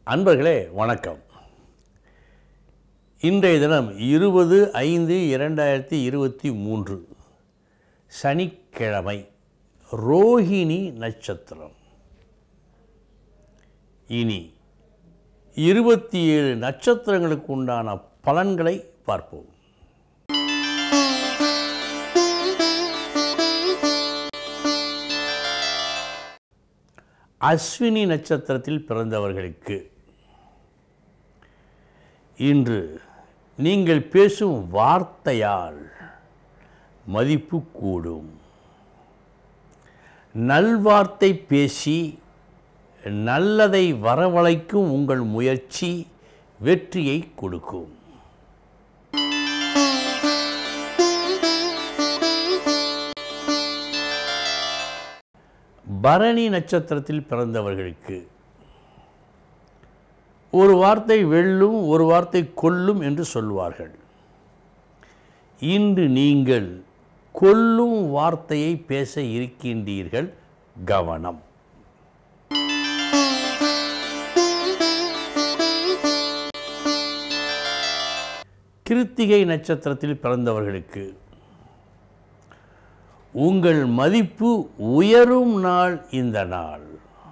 அன்பர்களே வணக்கம் இன்றைய தினம் இருபது ஐந்து இரண்டாயிரத்தி இருபத்தி மூன்று சனிக்கிழமை ரோஹிணி நட்சத்திரம் இனி இருபத்தி ஏழு நட்சத்திரங்களுக்கு உண்டான பலன்களை பார்ப்போம் அஸ்வினி நட்சத்திரத்தில் பிறந்தவர்களுக்கு இன்று நீங்கள் பேசும் வார்த்தையால் மதிப்பு கூடும் நல்வார்த்தை பேசி நல்லதை வரவழைக்கும் உங்கள் முயற்சி வெற்றியை கொடுக்கும் பரணி நட்சத்திரத்தில் பிறந்தவர்களுக்கு ஒரு வார்த்தை வெல்லும் ஒரு வார்த்தை கொல்லும் என்று சொல்வார்கள் இன்று நீங்கள் கொல்லும் வார்த்தையை பேச இருக்கின்றீர்கள் கவனம் கிருத்திகை நட்சத்திரத்தில் பிறந்தவர்களுக்கு உங்கள் மதிப்பு உயரும் நாள் இந்த நாள்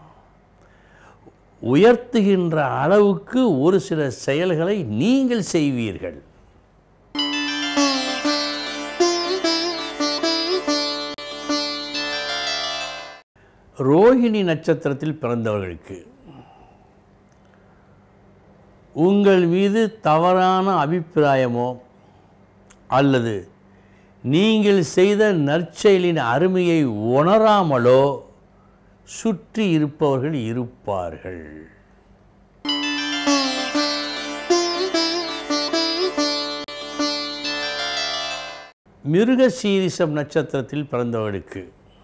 உயர்த்துகின்ற அளவுக்கு ஒரு சில செயல்களை நீங்கள் செய்வீர்கள் ரோஹிணி நட்சத்திரத்தில் பிறந்தவர்களுக்கு உங்கள் மீது தவறான அபிப்பிராயமோ அல்லது நீங்கள் செய்த நற்செயலின் அருமையை உணராமலோ சுற்றி இருப்பவர்கள் இருப்பார்கள் மிருக சீரிசம் நட்சத்திரத்தில் பிறந்தவர்களுக்கு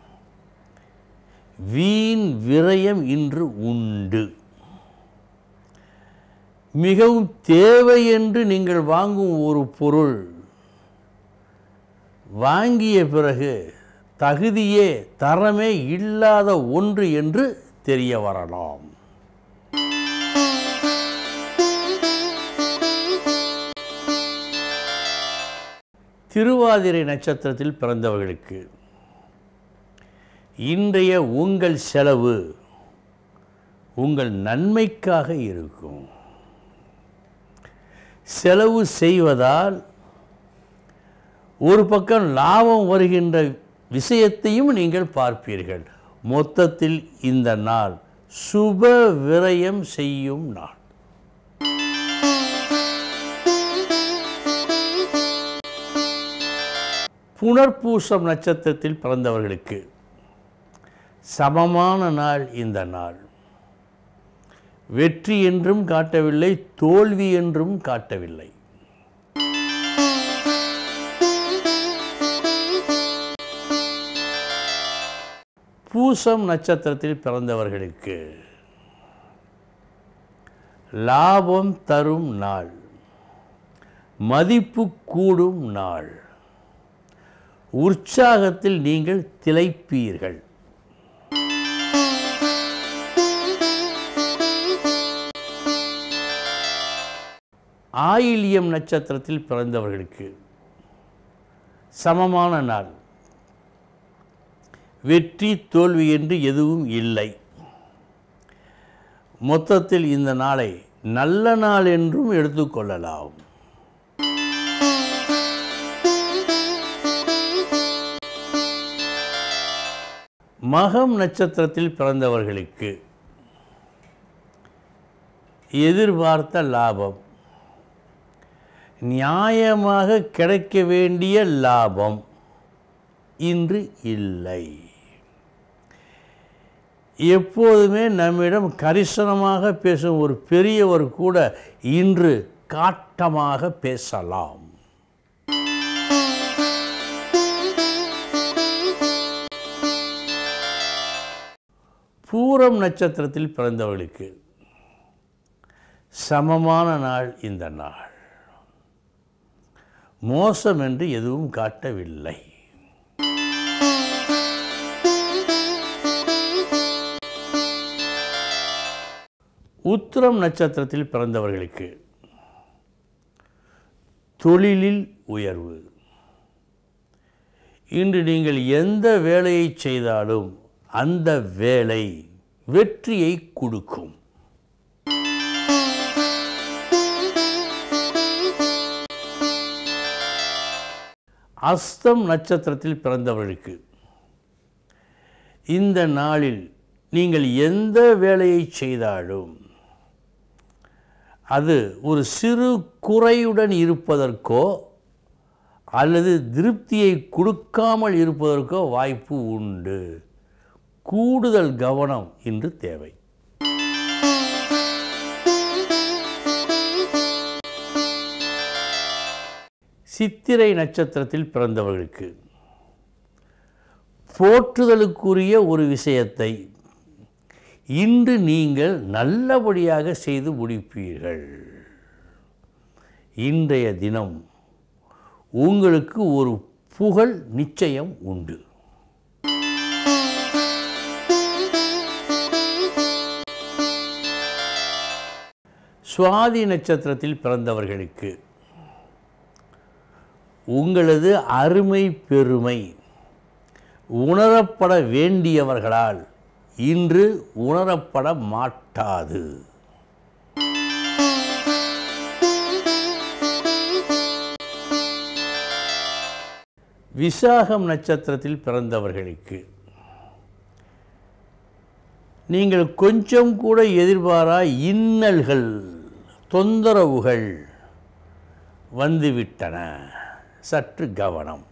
வீண் விரயம் இன்று உண்டு மிகவும் தேவை என்று நீங்கள் வாங்கும் ஒரு பொருள் வாங்கிய பிறகு தகுதியே தரமே இல்லாத ஒன்று என்று தெரிய வரலாம் திருவாதிரை நட்சத்திரத்தில் பிறந்தவர்களுக்கு இன்றைய உங்கள் செலவு உங்கள் நன்மைக்காக இருக்கும் செலவு செய்வதால் ஒரு பக்கம் லாபம் வருகின்ற விஷயத்தையும் நீங்கள் பார்ப்பீர்கள் மொத்தத்தில் இந்த நாள் சுப விரயம் செய்யும் நாள் புனர்பூசம் நட்சத்திரத்தில் பிறந்தவர்களுக்கு சமமான நாள் இந்த நாள் வெற்றி என்றும் காட்டவில்லை தோல்வி என்றும் காட்டவில்லை பூசம் நட்சத்திரத்தில் பிறந்தவர்களுக்கு லாபம் தரும் நாள் மதிப்பு கூடும் நாள் உற்சாகத்தில் நீங்கள் திளைப்பீர்கள் ஆயில்யம் நட்சத்திரத்தில் பிறந்தவர்களுக்கு சமமான நாள் வெற்றி தோல்வி என்று எதுவும் இல்லை மொத்தத்தில் இந்த நாளை நல்ல நாள் என்றும் எடுத்துக்கொள்ளலாம் மகம் நட்சத்திரத்தில் பிறந்தவர்களுக்கு எதிர்பார்த்த லாபம் நியாயமாக கிடைக்க வேண்டிய லாபம் இன்று இல்லை எப்போதுமே நம்மிடம் கரிசனமாக பேசும் ஒரு பெரியவர் கூட இன்று காட்டமாக பேசலாம் பூரம் நட்சத்திரத்தில் பிறந்தவர்களுக்கு சமமான நாள் இந்த நாள் மோசம் என்று எதுவும் காட்டவில்லை உத்திரம் நட்சத்திரத்தில் பிறந்தவர்களுக்கு தொழிலில் உயர்வு இன்று நீங்கள் எந்த வேலையை செய்தாலும் அந்த வேலை வெற்றியை கொடுக்கும் அஸ்தம் நட்சத்திரத்தில் பிறந்தவர்களுக்கு இந்த நாளில் நீங்கள் எந்த வேலையை செய்தாலும் அது ஒரு சிறு குறையுடன் இருப்பதற்கோ அல்லது திருப்தியை கொடுக்காமல் இருப்பதற்கோ வாய்ப்பு உண்டு கூடுதல் கவனம் இன்று தேவை சித்திரை நட்சத்திரத்தில் பிறந்தவர்களுக்கு போற்றுதலுக்குரிய ஒரு விஷயத்தை இன்று நீங்கள் நல்லபடியாக செய்து முடிப்பீர்கள் இன்றைய தினம் உங்களுக்கு ஒரு புகழ் நிச்சயம் உண்டு சுவாதி நட்சத்திரத்தில் பிறந்தவர்களுக்கு உங்களது அருமை பெருமை உணரப்பட வேண்டியவர்களால் இன்று உணரப்பட மாட்டாது விசாகம் நட்சத்திரத்தில் பிறந்தவர்களுக்கு நீங்கள் கொஞ்சம் கூட எதிர்பாரா இன்னல்கள் தொந்தரவுகள் வந்துவிட்டன சற்று கவனம்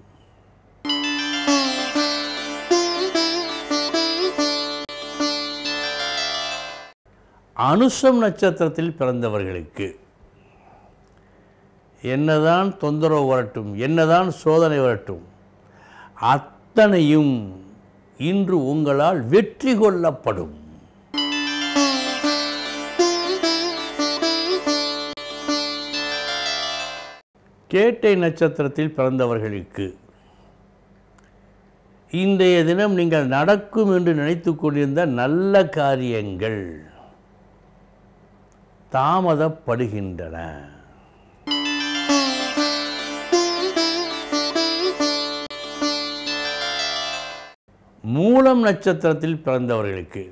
அனுஷம் நட்சத்திரத்தில் பிறந்தவர்களுக்கு என்னதான் தொந்தரவு வரட்டும் என்னதான் சோதனை வரட்டும் அத்தனையும் இன்று உங்களால் வெற்றி கொள்ளப்படும் கேட்டை நட்சத்திரத்தில் பிறந்தவர்களுக்கு இன்றைய தினம் நீங்கள் நடக்கும் என்று நினைத்து கொண்டிருந்த நல்ல காரியங்கள் தாமதப்படுகின்றன மூலம் நட்சத்திரத்தில் பிறந்தவர்களுக்கு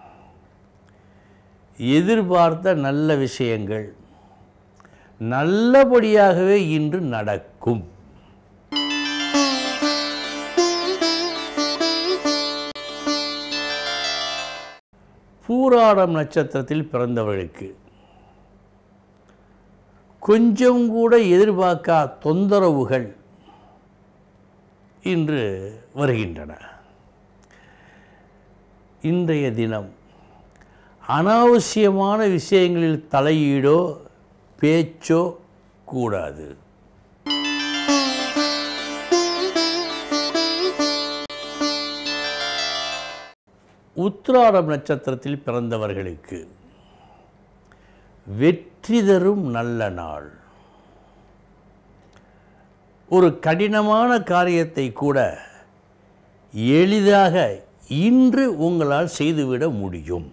எதிர்பார்த்த நல்ல விஷயங்கள் நல்லபடியாகவே இன்று நடக்கும் பூராடம் நட்சத்திரத்தில் பிறந்தவர்களுக்கு கொஞ்சம் கூட எதிர்பார்க்கா தொந்தரவுகள் இன்று வருகின்றன இன்றைய தினம் அனாவசியமான விஷயங்களில் தலையீடோ பேச்சோ கூடாது உத்திராடம் நட்சத்திரத்தில் பிறந்தவர்களுக்கு வெற்றி தரும் நல்ல நாள் ஒரு கடினமான காரியத்தை கூட எளிதாக இன்று உங்களால் செய்துவிட முடியும்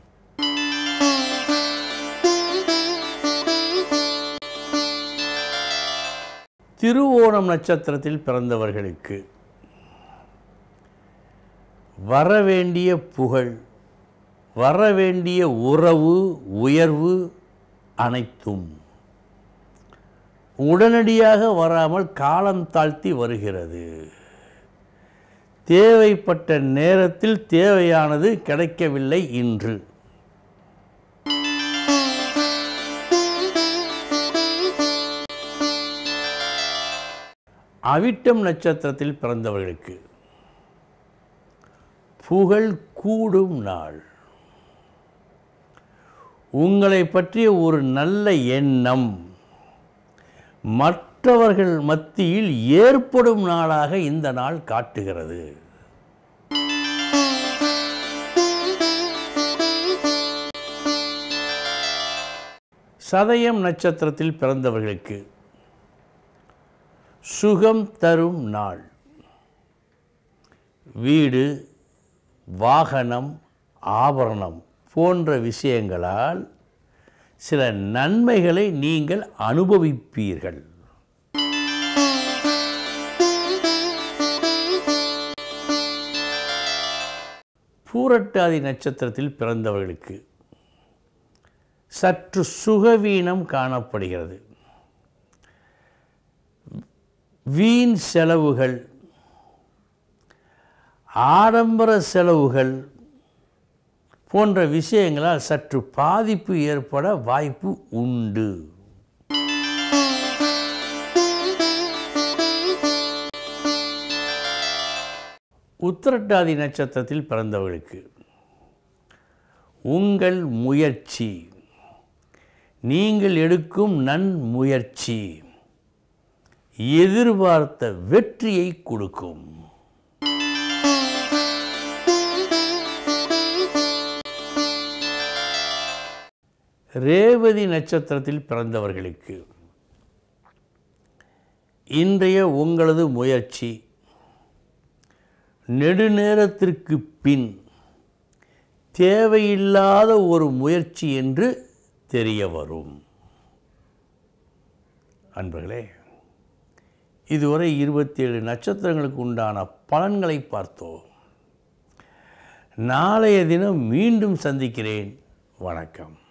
திருவோணம் நட்சத்திரத்தில் பிறந்தவர்களுக்கு வரவேண்டிய புகழ் வரவேண்டிய உறவு உயர்வு அனைத்தும் உடனடியாக வராமல் காலம் தாழ்த்தி வருகிறது தேவைப்பட்ட நேரத்தில் தேவையானது கிடைக்கவில்லை இன்று அவிட்டம் நட்சத்திரத்தில் பிறந்தவர்களுக்கு புகழ் கூடும் நாள் உங்களை பற்றிய ஒரு நல்ல எண்ணம் மற்றவர்கள் மத்தியில் ஏற்படும் நாளாக இந்த நாள் காட்டுகிறது சதயம் நட்சத்திரத்தில் பிறந்தவர்களுக்கு சுகம் தரும் நாள் வீடு வாகனம் ஆபரணம் போன்ற விஷயங்களால் சில நன்மைகளை நீங்கள் அனுபவிப்பீர்கள் பூரட்டாதி நட்சத்திரத்தில் பிறந்தவர்களுக்கு சற்று சுகவீனம் காணப்படுகிறது வீண் செலவுகள் ஆடம்பர செலவுகள் போன்ற விஷயங்களால் சற்று பாதிப்பு ஏற்பட வாய்ப்பு உண்டு உத்திரட்டாதி நட்சத்திரத்தில் பிறந்தவர்களுக்கு உங்கள் முயற்சி நீங்கள் எடுக்கும் நன்முயற்சி எதிர்பார்த்த வெற்றியை கொடுக்கும் ரேவதி நட்சத்திரத்தில் பிறந்தவர்களுக்கு இன்றைய உங்களது முயற்சி நெடுநேரத்திற்கு பின் தேவையில்லாத ஒரு முயற்சி என்று தெரிய வரும் அன்பர்களே இதுவரை இருபத்தேழு நட்சத்திரங்களுக்கு உண்டான பலன்களை பார்த்தோம் நாளைய தினம் மீண்டும் சந்திக்கிறேன் வணக்கம்